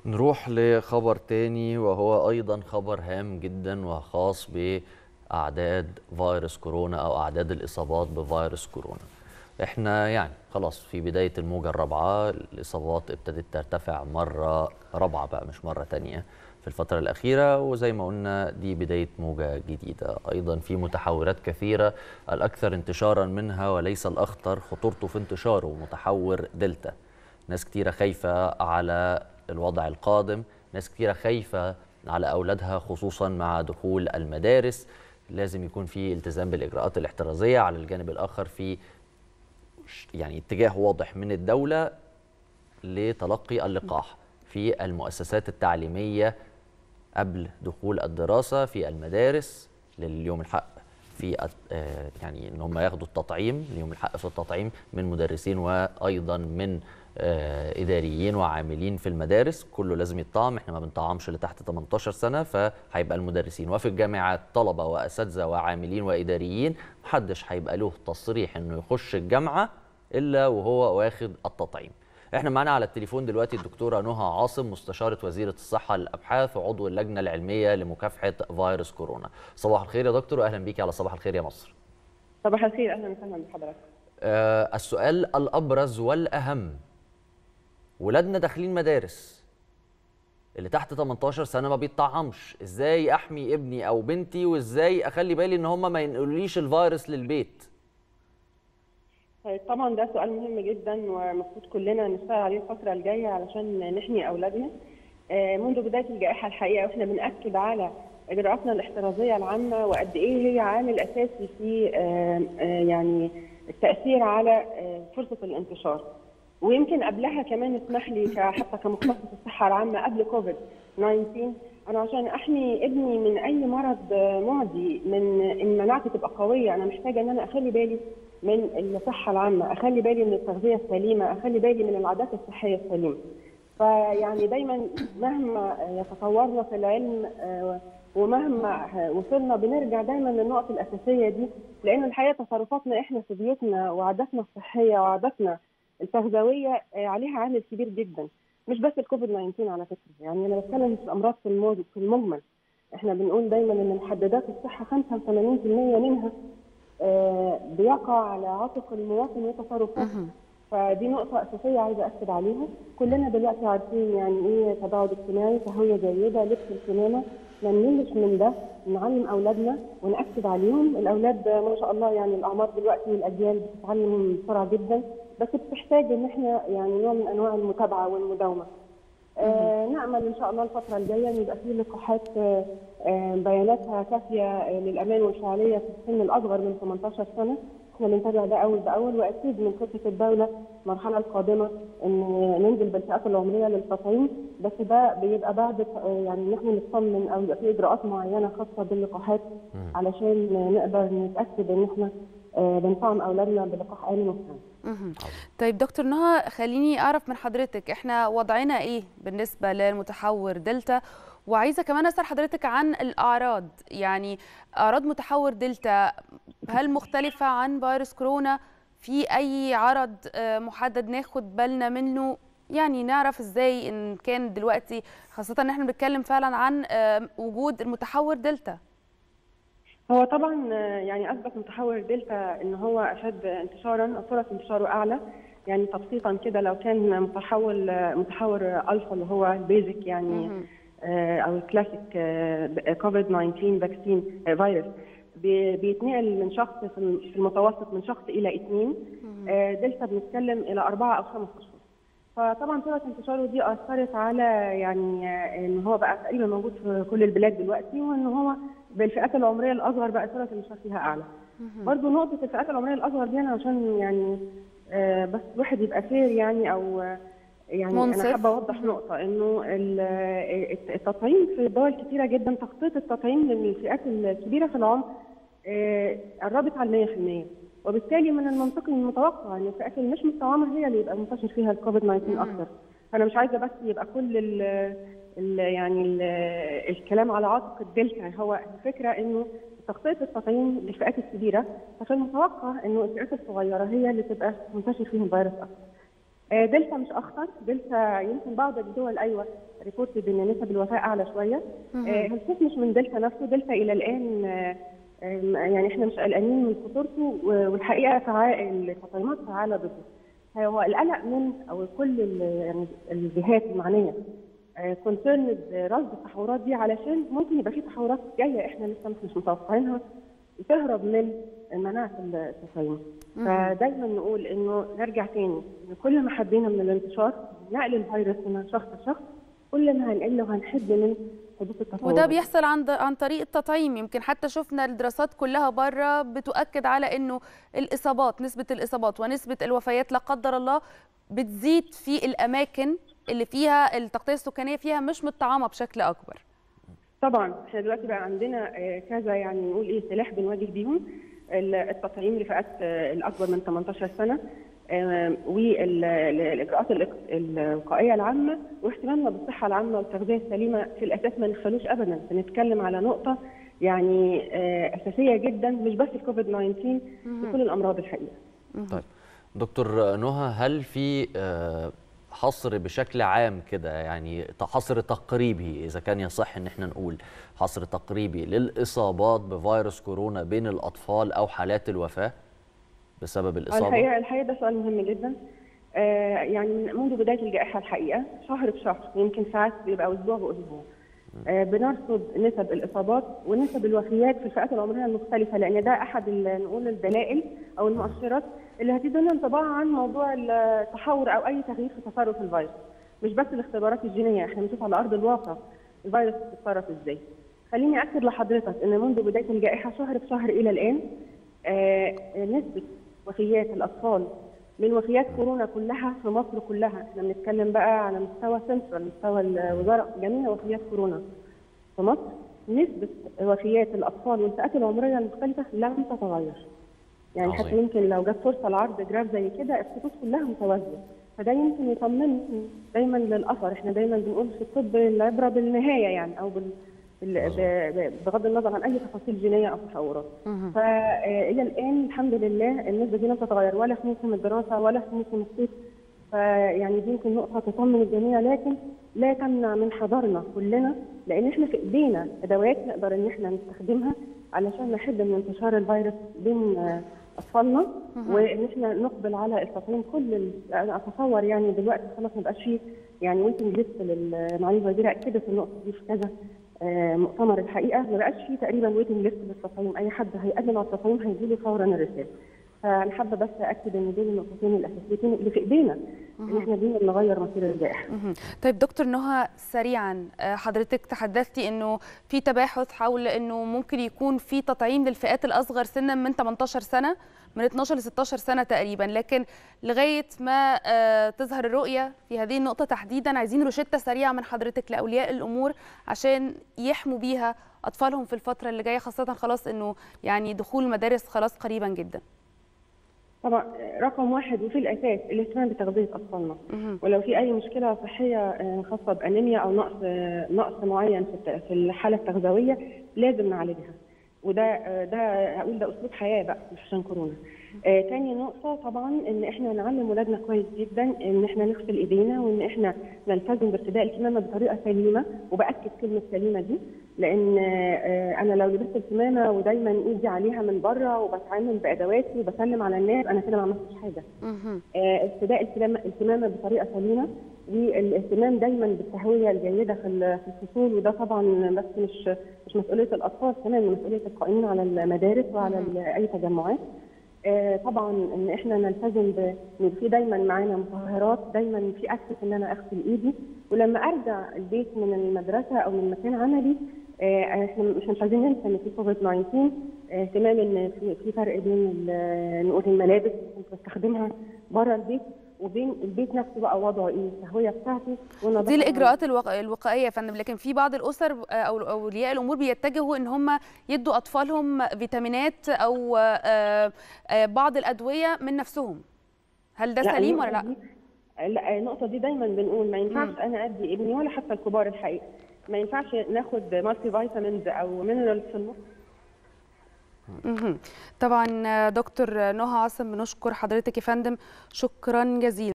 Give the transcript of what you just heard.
نروح لخبر تاني وهو أيضا خبر هام جدا وخاص بأعداد فيروس كورونا أو أعداد الإصابات بفيروس كورونا احنا يعني خلاص في بداية الموجة الرابعة الإصابات ابتدت ترتفع مرة رابعة بقى مش مرة تانية في الفترة الأخيرة وزي ما قلنا دي بداية موجة جديدة أيضا في متحورات كثيرة الأكثر انتشارا منها وليس الأخطر خطورته في انتشاره متحور دلتا ناس كتيرة خايفة على الوضع القادم ناس كتيرة خايفة على أولادها خصوصا مع دخول المدارس لازم يكون في التزام بالإجراءات الاحترازية على الجانب الآخر في يعني اتجاه واضح من الدولة لتلقي اللقاح في المؤسسات التعليمية قبل دخول الدراسة في المدارس لليوم الحق في يعني ان هم ياخدوا التطعيم ليهم الحق في التطعيم من مدرسين وايضا من اداريين وعاملين في المدارس كله لازم يطعم احنا ما بنطعمش اللي تحت 18 سنه فهيبقى المدرسين وفي الجامعات طلبه واساتذه وعاملين واداريين محدش هيبقى له تصريح انه يخش الجامعه الا وهو واخد التطعيم احنا معانا على التليفون دلوقتي الدكتوره نهى عاصم مستشاره وزيره الصحه للابحاث وعضو اللجنه العلميه لمكافحه فيروس كورونا صباح الخير يا دكتور واهلا بيكي على صباح الخير يا مصر صباح الخير اهلا وسهلا بحضرتك آه السؤال الابرز والاهم ولادنا داخلين مدارس اللي تحت 18 سنه ما بيطعمش ازاي احمي ابني او بنتي وازاي اخلي بالي ان هم ما ينقلوليش الفيروس للبيت طبعا ده سؤال مهم جدا ومفروض كلنا نشتغل عليه الفتره الجايه علشان نحمي اولادنا منذ بدايه الجائحه الحقيقه واحنا بناكد على اجراءاتنا الاحترازيه العامه وقد ايه هي عامل اساسي في يعني التاثير على فرصه الانتشار ويمكن قبلها كمان اسمح لي حتى كمختص الصحه العامه قبل كوفيد 19 انا عشان احمي ابني من اي مرض معدي من ان مناعتي تبقى قويه انا محتاجه ان انا اخلي بالي من الصحه العامه اخلي بالي من التغذيه السليمه اخلي بالي من العادات الصحيه السليمه فيعني دايما مهما يتطورنا في العلم ومهما وصلنا بنرجع دايما للنقط الاساسيه دي لان الحقيقه تصرفاتنا احنا في بيوتنا وعاداتنا الصحيه وعاداتنا التغذويه عليها عامل كبير جدا مش بس الكوفيد 19 على فكره يعني انا بتكلم في الامراض في في المجمل احنا بنقول دايما ان محددات الصحه 85% منها بيقع على عاتق المواطن وتصرفاته فدي نقطة أساسية عايزة أكد عليها، كلنا دلوقتي عارفين يعني إيه تباعد اجتماعي، تهوية جيدة، لبس الكمامة، ما نملش من ده، نعلم أولادنا ونأكد عليهم، الأولاد ما شاء الله يعني الأعمار دلوقتي والأجيال بتتعلم بسرعة جدا، بس بتحتاج إن إحنا يعني نوع من أنواع المتابعة والمداومة. آه نأمل إن شاء الله الفترة الجاية إن يبقى في لقاحات آه آه بياناتها كافية للأمان والفعالية في السن الأصغر من 18 سنة، احنا بنتابع ده أول بأول وأكيد من خطة الدولة المرحلة القادمة إن ننزل بالفئات العمرية للتطعيم، بس ده بيبقى بعد يعني إن احنا نطمن أو يبقى في إجراءات معينة خاصة باللقاحات علشان نقدر نتأكد إن احنا بنطعم أولادنا بلقاح آمن وسلام. طيب دكتور نهى خليني اعرف من حضرتك احنا وضعنا ايه بالنسبه للمتحور دلتا وعايزه كمان اسال حضرتك عن الاعراض يعني اعراض متحور دلتا هل مختلفه عن فيروس كورونا في اي عرض محدد ناخد بالنا منه يعني نعرف ازاي ان كان دلوقتي خاصه ان احنا بنتكلم فعلا عن وجود المتحور دلتا هو طبعا يعني اثبت متحور دلتا ان هو اشد انتشارا او فرص انتشاره اعلى يعني تبسيطا كده لو كان متحول متحور الفا اللي هو البيزك يعني او الكلاسيك كوفيد 19 فاكسين فيروس بيتنقل من شخص في المتوسط من شخص الى اثنين دلتا بنتكلم الى اربعه او خمس اشهر فطبعا فرص انتشاره دي اثرت على يعني ان هو بقى تقريبا موجود في كل البلاد دلوقتي وان هو بالفئات العمريه الاصغر بقى فرص الانتشار فيها اعلى. برضه نقطه الفئات العمريه الاصغر دي انا عشان يعني آه بس الواحد يبقى فير يعني او يعني منصف. انا حابه اوضح نقطه انه التطعيم في دول كثيره جدا تخطيط التطعيم للفئات الكبيره في العمر آه قربت على 100% وبالتالي من المنطقي المتوقع ان الفئات اللي مش متطعمه هي اللي يبقى منتشر فيها الكوفيد 19 اكثر فانا مش عايزه بس يبقى كل ال ال يعني ال الكلام على عاتق الدلتا هو الفكره انه تغطيه التطعيم للفئات الكبيره ففي المتوقع انه الفئات الصغيره هي اللي تبقى منتشر فيهم الفيروس اكثر. آه، دلتا مش اخطر دلتا يمكن بعض الدول ايوه ريبورتد ان نسب الوفاه اعلى شويه آه، الخوف مش من دلتا نفسه دلتا الى الان آه، آم، يعني احنا مش قلقانين من خطورته و- والحقيقه فعال التطعيمات فعاله ضده هو القلق من او كل ال- يعني الجهات المعنيه كونسيرن برصد التحورات دي علشان ممكن يبقى في تحورات جايه احنا لسه مش متوقعينها تهرب من مناعه التطعيم فدايما نقول انه نرجع تاني إن كل ما حبينا من الانتشار نقل الفيروس من شخص لشخص كل ما هنقل وهنحد من حدوث التطور وده بيحصل عن عن طريق التطعيم يمكن حتى شفنا الدراسات كلها بره بتؤكد على انه الاصابات نسبه الاصابات ونسبه الوفيات لا قدر الله بتزيد في الاماكن اللي فيها التغطيه السكانيه فيها مش متطعمه بشكل اكبر طبعا احنا دلوقتي بقى عندنا آه، كذا يعني نقول ايه سلاح بنواجه بيهم ال- التطعيم لفئات آه، الاكبر من 18 سنه آه، والاجراءات الإق- الوقائيه العامه واهتمامنا بالصحه العامه والتغذيه السليمه في الاساس ما نخلوش ابدا بنتكلم على نقطه يعني آه، اساسيه جدا مش بس في كوفيد 19 في كل الامراض الحقيقه طيب دكتور نهى هل في آه، حصر بشكل عام كده يعني حصر تقريبي اذا كان يصح ان احنا نقول حصر تقريبي للاصابات بفيروس كورونا بين الاطفال او حالات الوفاه بسبب الاصابه الحقيقه الحقيقه ده سؤال مهم جدا آه، يعني من- منذ بدايه الجائحه الحقيقه شهر بشهر يمكن ساعات بيبقى اسبوع باسبوع آه، بنرصد نسب الاصابات ونسب الوفيات في الفئات العمريه المختلفه لان ده احد ال- نقول الدلائل او المؤشرات اللي هتدينا انطباع عن موضوع التحور او اي تغيير في تصرف الفيروس مش بس الاختبارات الجينيه احنا بنشوف على ارض الواقع الفيروس بيتصرف ازاي خليني اكد لحضرتك ان منذ بدايه الجائحه شهر بشهر الى الان آه، نسبه وفيات الاطفال من وفيات كورونا كلها في مصر كلها احنا بنتكلم بقى على مستوى سنترال مستوى الوزاره جميع وفيات كورونا في مصر نسبه وفيات الاطفال والفئات العمريه المختلفه لم تتغير يعني عظيم. حتى يمكن لو جت فرصه لعرض جراف زي كده الخطوط كلها متوازيه فده يمكن يطمن دايما للاثر احنا دايما بنقول في الطب العبره بالنهايه يعني او بال بال- ب- ب- بغض النظر عن اي تفاصيل جينيه او تحورات فالى الان الحمد لله النسبه دي لم تتغير ولا في موسم الدراسه ولا في موسم الصيف فيعني دي يمكن نقطه تطمن الجميع لكن لا تمنع من حذرنا كلنا لان احنا في ايدينا ادوات نقدر ان احنا نستخدمها علشان نحد من انتشار الفيروس بين آه، اطفالنا وان احنا نقبل على التطعيم كل ال- انا اتصور يعني دلوقتي خلاص ما بقاش فيه يعني ويتنج ليست للمعالي الوزيره اكدت النقطه دي في كذا آه، مؤتمر الحقيقه ما بقاش فيه تقريبا ويتنج ليست للتطعيم اي حد هيقدم على التطعيم هيجي له فورا الرساله فانا حابه بس اكد ان دول النقطتين الاساسيتين اللي في ايدينا ان احنا دي نغير مصير الجائحه مهم. طيب دكتور نهى سريعا آه، حضرتك تحدثتي انه في تباحث حول انه ممكن يكون في تطعيم للفئات الاصغر سنا من 18 سنه من 12 ل 16 سنه تقريبا لكن لغايه ما آه، تظهر الرؤيه في هذه النقطه تحديدا عايزين روشته سريعه من حضرتك لاولياء الامور عشان يحموا بيها اطفالهم في الفتره اللي جايه خاصه خلاص انه يعني دخول المدارس خلاص قريبا جدا طبعا رقم واحد وفي الاساس الاهتمام بتغذيه اطفالنا ولو في اي مشكله صحيه آه، خاصه بانيميا او نقص آه، نقص معين في الت- في الحاله التغذويه لازم نعالجها وده آه، ده اقول ده اسلوب حياه بقى مش عشان كورونا آه تاني نقطة طبعا ان احنا نعلم ولادنا كويس جدا ان احنا نغسل ايدينا وان احنا نلتزم بارتداء الكمامة بطريقة سليمة وبأكد كلمة سليمة دي لان آه انا لو لبست الكمامة ودايما ايدي عليها من بره وبتعامل بادواتي وبسلم على الناس انا كده ما عملتش حاجة مهم. آه، ارتداء الكمامة الكمامة بطريقة سليمة والاهتمام دايما بالتهوية الجيدة في ال- في الفصول وده طبعا بس مش مش مسؤولية الأطفال كمان مسؤولية القائمين على المدارس وعلى ال- أي تجمعات آه، طبعا ان احنا نلتزم ب- ان في دايما معانا مطهرات دايما في اكسس ان انا اغسل ايدي ولما ارجع البيت من المدرسه او من مكان عملي آه، احنا مش مش عايزين ننسى ان في كوفيد 19 آه، اهتمام ان في في فرق بين ال- نقول الملابس اللي بستخدمها بره البيت وبين البيت نفسه بقى وضعه ايه التهويه بتاعته والنظافة دي الاجراءات الوق- الوقائيه يا فندم لكن في بعض الاسر آه، او اولياء الامور بيتجهوا ان هم يدوا اطفالهم فيتامينات او آه، آه، بعض الادويه من نفسهم هل ده لا، سليم ولا النقطة لا دي- لا النقطة دي دايما بنقول ما ينفعش أنا أدي ابني ولا حتى الكبار الحقيقة ما ينفعش ناخد مالتي فيتامينز أو مينرالز في النص مهم. طبعا آه، دكتور نهى عاصم بنشكر حضرتك يا فندم شكرا جزيلا